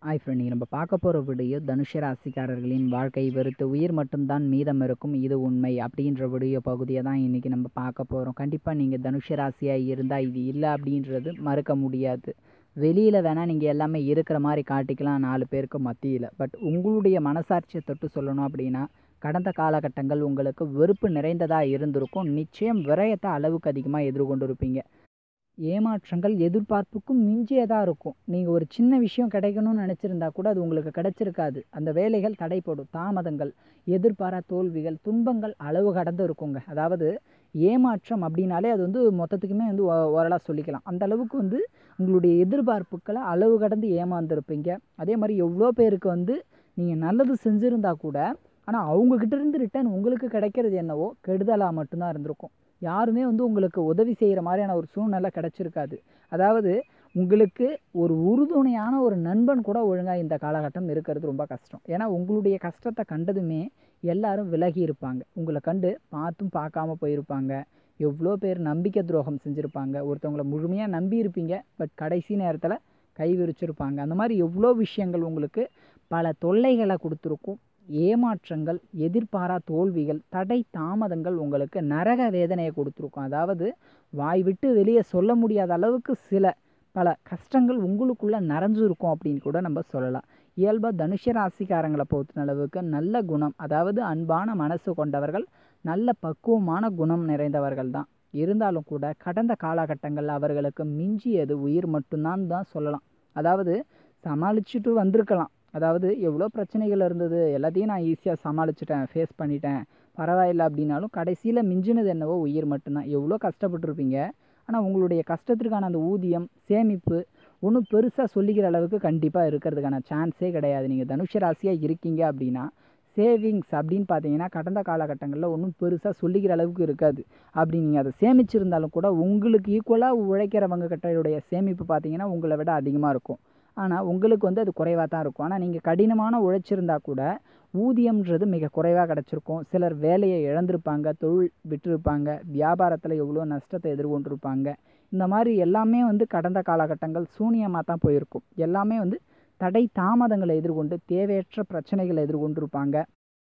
hi friend இன்றைக்கி நம்ம பார்க்க போகிற வீடியோ தனுஷ ராசிக்காரர்களின் வாழ்க்கை வெறுத்து உயிர் மட்டும்தான் மீதம் இருக்கும் இது உண்மை அப்படின்ற வீடியோ பகுதியை தான் இன்றைக்கி நம்ம பார்க்க போகிறோம் கண்டிப்பாக நீங்கள் தனுஷ ராசியாக இருந்தால் இது இல்லை அப்படின்றது மறுக்க முடியாது வெளியில் வேணால் நீங்கள் எல்லாமே இருக்கிற மாதிரி காட்டிக்கலாம் நாலு பேருக்கு மத்தியில் பட் உங்களுடைய மனசாட்சியை தொட்டு சொல்லணும் அப்படின்னா கடந்த காலகட்டங்கள் உங்களுக்கு வெறுப்பு நிறைந்ததாக இருந்திருக்கும் நிச்சயம் விரயத்தை அளவுக்கு அதிகமாக எதிர்கொண்டு இருப்பீங்க ஏமாற்றங்கள் எதிர்பார்ப்புக்கும் மிஞ்சியதாக இருக்கும் நீங்கள் ஒரு சின்ன விஷயம் கிடைக்கணும்னு நினச்சிருந்தா கூட அது உங்களுக்கு கிடைச்சிருக்காது அந்த வேலைகள் தடைப்படும் தாமதங்கள் எதிர்பாரா தோல்விகள் துன்பங்கள் அளவு கடந்து இருக்குங்க அதாவது ஏமாற்றம் அப்படின்னாலே அது வந்து மொத்தத்துக்குமே வந்து ஓரளாக சொல்லிக்கலாம் அந்த அளவுக்கு வந்து உங்களுடைய எதிர்பார்ப்புகளை அளவு கடந்து ஏமாந்துருப்பீங்க அதே மாதிரி எவ்வளோ பேருக்கு வந்து நீங்கள் நல்லது செஞ்சுருந்தா கூட ஆனால் அவங்கக்கிட்ட இருந்து ரிட்டர்ன் உங்களுக்கு கிடைக்கிறது என்னவோ கெடுதலாக மட்டும்தான் இருந்திருக்கும் யாருமே வந்து உங்களுக்கு உதவி செய்கிற மாதிரியான ஒரு சூழ்நிலை கிடச்சிருக்காது அதாவது உங்களுக்கு ஒரு உறுதுணையான ஒரு நண்பன் கூட ஒழுங்காக இந்த காலகட்டம் இருக்கிறது ரொம்ப கஷ்டம் ஏன்னா உங்களுடைய கஷ்டத்தை கண்டதுமே எல்லாரும் விலகி இருப்பாங்க உங்களை கண்டு பார்த்தும் பார்க்காம போயிருப்பாங்க எவ்வளோ பேர் நம்பிக்கை துரோகம் செஞ்சுருப்பாங்க ஒருத்தவங்களை முழுமையாக நம்பி இருப்பீங்க பட் கடைசி நேரத்தில் கை விரிச்சிருப்பாங்க அந்த மாதிரி எவ்வளோ விஷயங்கள் உங்களுக்கு பல தொல்லைகளை கொடுத்துருக்கும் ஏமாற்றங்கள் எதிர்பாரா தோல்விகள் தடை தாமதங்கள் உங்களுக்கு நரக வேதனையை கொடுத்துருக்கும் அதாவது வாய் விட்டு வெளியே சொல்ல முடியாத அளவுக்கு சில பல கஷ்டங்கள் உங்களுக்குள்ளே நிறைஞ்சிருக்கும் அப்படின்னு கூட நம்ம சொல்லலாம் இயல்பாக தனுஷ ராசிக்காரங்களை பொறுத்த அளவுக்கு நல்ல குணம் அதாவது அன்பான மனசு கொண்டவர்கள் நல்ல பக்குவமான குணம் நிறைந்தவர்கள் தான் இருந்தாலும் கூட கடந்த காலகட்டங்களில் அவர்களுக்கு மிஞ்சியது உயிர் மட்டும்தான் தான் சொல்லலாம் அதாவது சமாளிச்சுட்டு வந்திருக்கலாம் அதாவது எவ்வளோ பிரச்சனைகள் இருந்தது எல்லாத்தையும் நான் ஈஸியாக சமாளிச்சிட்டேன் ஃபேஸ் பண்ணிட்டேன் பரவாயில்ல அப்படின்னாலும் கடைசியில் மிஞ்சினது என்னவோ உயிர் மட்டும்தான் எவ்வளோ கஷ்டப்பட்டுருப்பீங்க ஆனால் உங்களுடைய கஷ்டத்திற்கான அந்த ஊதியம் சேமிப்பு ஒன்றும் பெருசாக சொல்லிக்கிற அளவுக்கு கண்டிப்பாக இருக்கிறதுக்கான சான்ஸே கிடையாது நீங்கள் தனுஷ ராசியாக இருக்கீங்க அப்படின்னா சேவிங்ஸ் அப்படின்னு பார்த்தீங்கன்னா கடந்த காலகட்டங்களில் ஒன்றும் பெருசாக சொல்லிக்கிற அளவுக்கு இருக்காது அப்படி நீங்கள் அதை சேமிச்சிருந்தாலும் கூட உங்களுக்கு ஈக்குவலாக உழைக்கிறவங்க கிட்டடைய சேமிப்பு பார்த்தீங்கன்னா உங்களை விட அதிகமாக இருக்கும் ஆனால் உங்களுக்கு வந்து அது குறைவாக தான் இருக்கும் ஆனால் நீங்கள் கடினமான உழைச்சிருந்தா கூட ஊதியம்ன்றது மிக குறைவாக கிடச்சிருக்கும் சிலர் வேலையை இழந்திருப்பாங்க தொழில் விட்டுருப்பாங்க வியாபாரத்தில் எவ்வளோ நஷ்டத்தை எதிர்கொண்டிருப்பாங்க இந்த மாதிரி எல்லாமே வந்து கடந்த காலகட்டங்கள் சூனியமாக தான் போயிருக்கும் எல்லாமே வந்து தடை தாமதங்களை எதிர்கொண்டு தேவையற்ற பிரச்சனைகளை எதிர்கொண்டிருப்பாங்க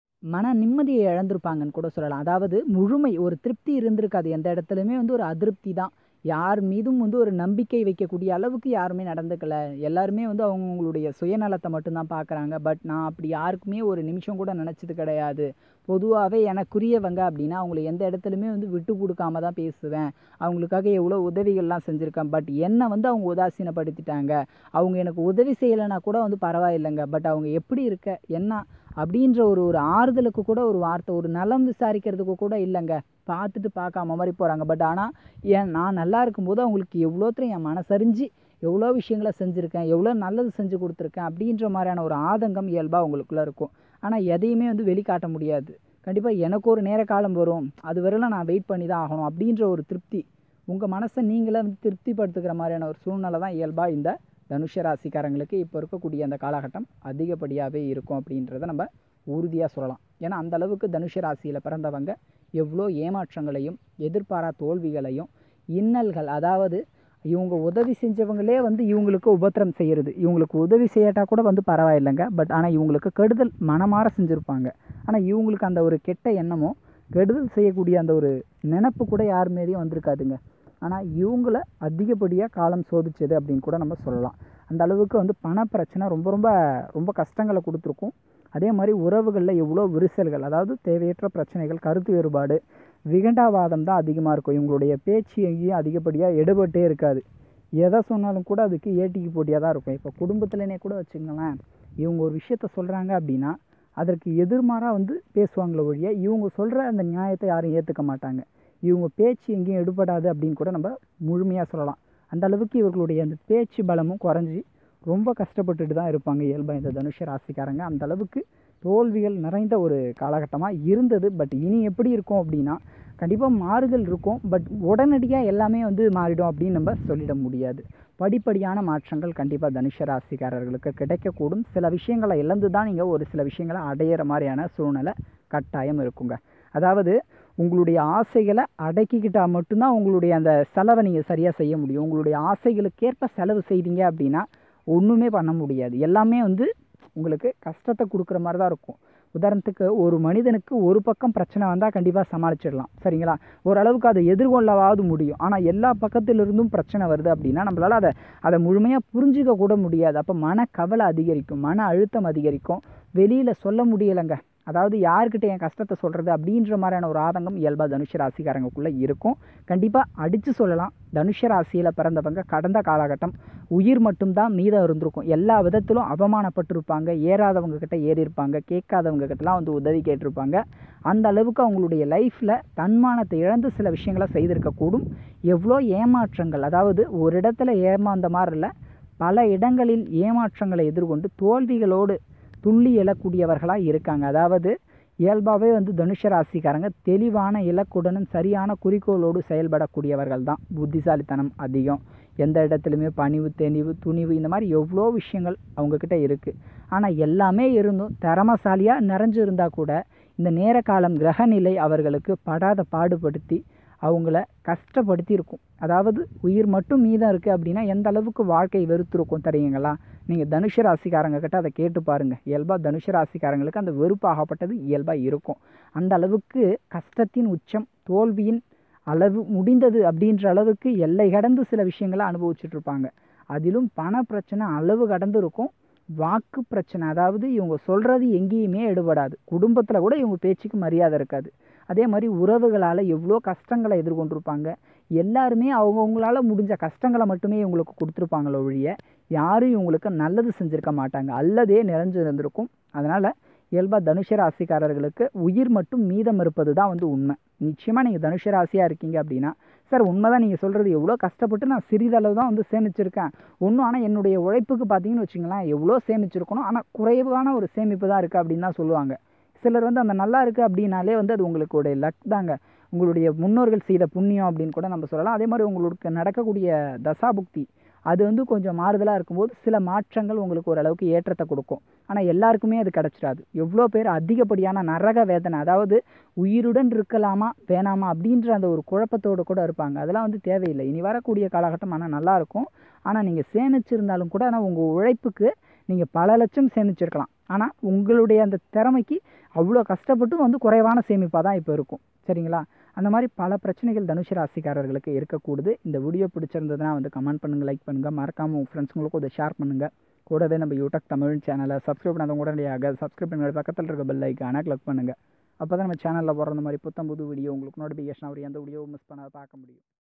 மன நிம்மதியை இழந்திருப்பாங்கன்னு கூட சொல்லலாம் அதாவது முழுமை ஒரு திருப்தி இருந்திருக்காது எந்த இடத்துலையுமே வந்து ஒரு அதிருப்தி தான் யார் மீதும் வந்து ஒரு நம்பிக்கை வைக்கக்கூடிய அளவுக்கு யாருமே நடந்துக்கல எல்லாருமே வந்து அவங்களுடைய சுயநலத்தை மட்டும்தான் பார்க்குறாங்க பட் நான் அப்படி யாருக்குமே ஒரு நிமிஷம் கூட நினச்சது கிடையாது பொதுவாகவே எனக்குரியவங்க அப்படின்னா அவங்கள எந்த இடத்துலையுமே வந்து விட்டு கொடுக்காம தான் பேசுவேன் அவங்களுக்காக எவ்வளோ உதவிகள்லாம் செஞ்சுருக்கேன் பட் என்னை வந்து அவங்க உதாசீனப்படுத்திட்டாங்க அவங்க எனக்கு உதவி செய்யலைன்னா கூட வந்து பரவாயில்லைங்க பட் அவங்க எப்படி இருக்க என்ன அப்படின்ற ஒரு ஒரு ஆறுதலுக்கு கூட ஒரு வார்த்தை ஒரு நலம் விசாரிக்கிறதுக்கு கூட இல்லைங்க பார்த்துட்டு பார்க்காம மாதிரி போகிறாங்க பட் ஆனால் ஏன் நான் நல்லா இருக்கும்போது அவங்களுக்கு எவ்வளோத்தையும் என் மனசறிஞ்சு எவ்வளோ விஷயங்களை செஞ்சுருக்கேன் எவ்வளோ நல்லது செஞ்சு கொடுத்துருக்கேன் அப்படின்ற மாதிரியான ஒரு ஆதங்கம் இயல்பாக அவங்களுக்குள்ளே இருக்கும் ஆனால் எதையுமே வந்து வெளிக்காட்ட முடியாது கண்டிப்பாக எனக்கு ஒரு நேர காலம் வரும் அது வரையிலும் நான் வெயிட் பண்ணி தான் ஆகணும் அப்படின்ற ஒரு திருப்தி உங்கள் மனசை நீங்களே வந்து திருப்திப்படுத்துக்கிற மாதிரியான ஒரு சூழ்நிலை தான் இயல்பாக இந்த தனுஷ ராசிக்காரங்களுக்கு இப்போ இருக்கக்கூடிய அந்த காலகட்டம் அதிகப்படியாகவே இருக்கும் அப்படின்றத நம்ம உறுதியாக சொல்லலாம் ஏன்னா அந்த அளவுக்கு தனுஷ ராசியில் பிறந்தவங்க எவ்வளோ ஏமாற்றங்களையும் எதிர்பாரா தோல்விகளையும் இன்னல்கள் அதாவது இவங்க உதவி செஞ்சவங்களே வந்து இவங்களுக்கு உபத்திரம் செய்கிறது இவங்களுக்கு உதவி செய்யட்டா கூட வந்து பரவாயில்லைங்க பட் ஆனால் இவங்களுக்கு கெடுதல் மனமாற செஞ்சுருப்பாங்க ஆனால் இவங்களுக்கு அந்த ஒரு கெட்ட எண்ணமோ கெடுதல் செய்யக்கூடிய அந்த ஒரு நினப்பு கூட யார் மாரியும் வந்திருக்காதுங்க ஆனால் இவங்கள அதிகப்படியாக காலம் சோதிச்சது அப்படின்னு கூட நம்ம சொல்லலாம் அந்த அளவுக்கு வந்து பண பிரச்சனை ரொம்ப ரொம்ப ரொம்ப கஷ்டங்களை கொடுத்துருக்கும் அதே மாதிரி உறவுகளில் எவ்வளோ விரிசல்கள் அதாவது தேவையற்ற பிரச்சனைகள் கருத்து வேறுபாடு விகண்டாவாதம் தான் அதிகமாக இருக்கும் இவங்களுடைய பேச்சு எங்கேயும் அதிகப்படியாக எடுபட்டே இருக்காது எதை சொன்னாலும் கூட அதுக்கு ஏட்டிக்கு போட்டியாக தான் இருக்கும் இப்போ குடும்பத்துலனே கூட வச்சுங்களேன் இவங்க ஒரு விஷயத்த சொல்கிறாங்க அப்படின்னா அதற்கு எதிர்மாறாக வந்து பேசுவாங்களே ஒழிய இவங்க சொல்கிற அந்த நியாயத்தை யாரும் ஏற்றுக்க மாட்டாங்க இவங்க பேச்சு எங்கேயும் எடுபடாது அப்படின்னு கூட நம்ம முழுமையாக சொல்லலாம் அந்த அளவுக்கு இவர்களுடைய அந்த பேச்சு பலமும் குறைஞ்சி ரொம்ப கஷ்டப்பட்டுட்டு தான் இருப்பாங்க இயல்பாக இந்த தனுஷ ராசிக்காரங்க அந்த அளவுக்கு தோல்விகள் நிறைந்த ஒரு காலகட்டமாக இருந்தது பட் இனி எப்படி இருக்கும் அப்படின்னா கண்டிப்பாக மாறுதல் இருக்கும் பட் உடனடியாக எல்லாமே வந்து மாறிடும் அப்படின்னு நம்ம சொல்லிட முடியாது படிப்படியான மாற்றங்கள் கண்டிப்பாக தனுஷ ராசிக்காரர்களுக்கு கிடைக்கக்கூடும் சில விஷயங்களை இழந்து தான் நீங்கள் ஒரு சில விஷயங்களை அடையிற மாதிரியான சூழ்நிலை கட்டாயம் இருக்குங்க அதாவது உங்களுடைய ஆசைகளை அடக்கிக்கிட்டால் மட்டும்தான் உங்களுடைய அந்த செலவை நீங்கள் சரியாக செய்ய முடியும் உங்களுடைய ஆசைகளுக்கேற்ப செலவு செய்தீங்க அப்படின்னா ஒன்றுமே பண்ண முடியாது எல்லாமே வந்து உங்களுக்கு கஷ்டத்தை கொடுக்குற மாதிரி தான் இருக்கும் உதாரணத்துக்கு ஒரு மனிதனுக்கு ஒரு பக்கம் பிரச்சனை வந்தால் கண்டிப்பாக சமாளிச்சிடலாம் சரிங்களா ஓரளவுக்கு அதை எதிர்கொள்ளவாவது முடியும் ஆனால் எல்லா பக்கத்திலிருந்தும் பிரச்சனை வருது அப்படின்னா நம்மளால் அதை அதை முழுமையாக புரிஞ்சிக்க கூட முடியாது அப்போ மன கவலை அதிகரிக்கும் மன அழுத்தம் அதிகரிக்கும் வெளியில் சொல்ல முடியலைங்க அதாவது யார்கிட்ட என் கஷ்டத்தை சொல்கிறது அப்படின்ற மாதிரியான ஒரு ஆதங்கம் இயல்பாக தனுஷ ராசிக்காரங்களுக்குள்ளே இருக்கும் கண்டிப்பாக அடித்து சொல்லலாம் தனுஷ ராசியில் பிறந்தவங்க கடந்த காலகட்டம் உயிர் மட்டும்தான் மீதம் இருந்திருக்கும் எல்லா விதத்திலும் அவமானப்பட்டிருப்பாங்க ஏறாதவங்க கிட்ட ஏறி இருப்பாங்க கேட்காதவங்க கிட்டலாம் வந்து உதவி கேட்டிருப்பாங்க அந்த அளவுக்கு அவங்களுடைய லைஃப்பில் தன்மானத்தை இழந்து சில விஷயங்களை செய்திருக்கக்கூடும் எவ்வளோ ஏமாற்றங்கள் அதாவது ஒரு இடத்துல ஏமாந்த மாதிரி இல்லை பல இடங்களில் ஏமாற்றங்களை எதிர்கொண்டு தோல்விகளோடு துள்ளி எழக்கூடியவர்களாக இருக்காங்க அதாவது இயல்பாகவே வந்து தனுஷ ராசிக்காரங்க தெளிவான இலக்குடனும் சரியான குறிக்கோளோடு செயல்படக்கூடியவர்கள் தான் புத்திசாலித்தனம் அதிகம் எந்த இடத்துலையுமே பணிவு தெளிவு துணிவு இந்த மாதிரி எவ்வளோ விஷயங்கள் அவங்கக்கிட்ட இருக்குது ஆனால் எல்லாமே இருந்தும் திறமசாலியாக நிறைஞ்சிருந்தா கூட இந்த நேர காலம் கிரகநிலை அவர்களுக்கு படாத பாடுபடுத்தி அவங்கள கஷ்டப்படுத்தி இருக்கும் அதாவது உயிர் மட்டும் மீதம் இருக்குது அப்படின்னா எந்த அளவுக்கு வாழ்க்கை வெறுத்திருக்கும் தெரியுங்களா நீங்கள் தனுஷ ராசிக்காரங்க கிட்ட அதை கேட்டு பாருங்கள் இயல்பாக தனுஷ ராசிக்காரங்களுக்கு அந்த வெறுப்பாகப்பட்டது இயல்பாக இருக்கும் அந்த அளவுக்கு கஷ்டத்தின் உச்சம் தோல்வியின் அளவு முடிந்தது அப்படின்ற அளவுக்கு எல்லை கடந்து சில விஷயங்களை அனுபவிச்சுட்டு இருப்பாங்க அதிலும் பண பிரச்சனை அளவு கடந்து இருக்கும் வாக்கு பிரச்சனை அதாவது இவங்க சொல்கிறது எங்கேயுமே எடுபடாது குடும்பத்தில் கூட இவங்க பேச்சுக்கு மரியாதை இருக்காது அதே மாதிரி உறவுகளால் எவ்வளோ கஷ்டங்களை எதிர்கொண்டிருப்பாங்க எல்லாருமே அவங்கவுங்களால முடிஞ்ச கஷ்டங்களை மட்டுமே இவங்களுக்கு கொடுத்துருப்பாங்களோ ஒழிய யாரும் இவங்களுக்கு நல்லது செஞ்சுருக்க மாட்டாங்க அல்லதே நிறைஞ்சு இருந்திருக்கும் அதனால் இயல்பாக தனுஷ ராசிக்காரர்களுக்கு உயிர் மட்டும் மீதம் இருப்பது தான் வந்து உண்மை நிச்சயமாக நீங்கள் தனுஷ ராசியாக இருக்கீங்க அப்படின்னா சார் உண்மை தான் நீங்கள் சொல்கிறது எவ்வளோ கஷ்டப்பட்டு நான் சிறிதளவு தான் வந்து சேமிச்சிருக்கேன் ஒன்றும் ஆனால் என்னுடைய உழைப்புக்கு பார்த்தீங்கன்னு வச்சுங்களேன் எவ்வளோ சேமிச்சிருக்கணும் ஆனால் குறைவான ஒரு சேமிப்பு தான் இருக்குது அப்படின்னு தான் சொல்லுவாங்க சிலர் வந்து அந்த நல்லா இருக்குது அப்படின்னாலே வந்து அது உங்களுக்கு லக் தாங்க உங்களுடைய முன்னோர்கள் செய்த புண்ணியம் அப்படின்னு கூட நம்ம சொல்லலாம் அதே மாதிரி உங்களுக்கு நடக்கக்கூடிய தசாபுக்தி அது வந்து கொஞ்சம் மாறுதலாக இருக்கும்போது சில மாற்றங்கள் உங்களுக்கு ஓரளவுக்கு ஏற்றத்தை கொடுக்கும் ஆனால் எல்லாருக்குமே அது கிடச்சிடாது எவ்வளோ பேர் அதிகப்படியான நரக வேதனை அதாவது உயிருடன் இருக்கலாமா வேணாமா அப்படின்ற அந்த ஒரு குழப்பத்தோடு கூட இருப்பாங்க அதெல்லாம் வந்து தேவையில்லை இனி வரக்கூடிய காலகட்டம் ஆனால் நல்லாயிருக்கும் ஆனால் நீங்கள் சேமிச்சிருந்தாலும் கூட ஆனால் உங்கள் உழைப்புக்கு நீங்கள் பல லட்சம் சேமிச்சிருக்கலாம் ஆனால் உங்களுடைய அந்த திறமைக்கு அவ்வளோ கஷ்டப்பட்டும் வந்து குறைவான சேமிப்பாக தான் இப்போ இருக்கும் சரிங்களா அந்த மாதிரி பல பிரச்சனைகள் தனுஷ ராசிக்காரர்களுக்கு இருக்கக்கூடுது இந்த வீடியோ பிடிச்சிருந்ததுன்னா வந்து கமெண்ட் பண்ணுங்கள் லைக் பண்ணுங்கள் மறக்காமல் உங்கள் ஃப்ரெண்ட்ஸுங்களுக்கும் இதை ஷேர் பண்ணுங்கள் கூடவே நம்ம யூடியூப் தமிழ் சேனலை சப்ஸ்கிரைப் பண்ணாதவங்க உடனடியாக சப்ஸ்கிரைப் பண்ணுங்கள் பக்கத்தில் இருக்க பெல் ஐக்கான கிளிக் பண்ணுங்கள் அப்போ தான் நம்ம சேனலில் போடுற மாதிரி புத்தம் புது வீடியோ உங்களுக்கு நோட்டிஃபிகேஷன் அவர் எந்த வீடியோ மிஸ் பண்ணாத பார்க்க முடியும்